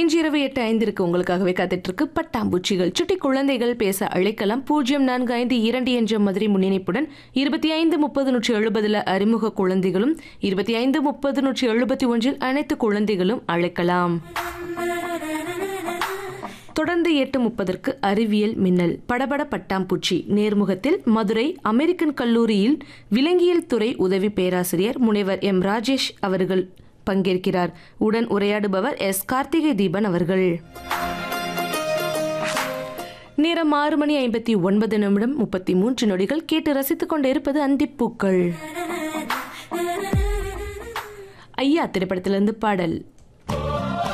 இன்று இரவு எட்டு ஐந்திற்கு உங்களுக்காகவே காத்துட்டு இருக்கு பட்டாம்பூச்சிகள் சுட்டி குழந்தைகள் பேச அழைக்கலாம் பூஜ்ஜியம் நான்கு ஐந்து இரண்டு என்ற மதுரை முன்னிணைப்புடன் இருபத்தி ஐந்து முப்பது நூற்றி எழுபதுல அறிமுக குழந்தைகளும் இருபத்தி ஐந்து முப்பது நூற்றி எழுபத்தி ஒன்றில் அனைத்து குழந்தைகளும் அழைக்கலாம் தொடர்ந்து எட்டு முப்பதற்கு அறிவியல் மின்னல் படபட பட்டாம்பூச்சி நேர்முகத்தில் மதுரை அமெரிக்கன் கல்லூரியில் விலங்கியல் துறை உதவி பேராசிரியர் முனைவர் எம் ராஜேஷ் அவர்கள் பங்கேற்கிறார் உடன் உரையாடுபவர் எஸ் கார்த்திகை தீபன் அவர்கள் நேரம் ஆறு மணி ஐம்பத்தி ஒன்பது நிமிடம் முப்பத்தி மூன்று நொடிகள் கேட்டு ரசித்துக் கொண்டிருப்பது அந்திப்பூக்கள் ஐயா திரைப்படத்திலிருந்து பாடல்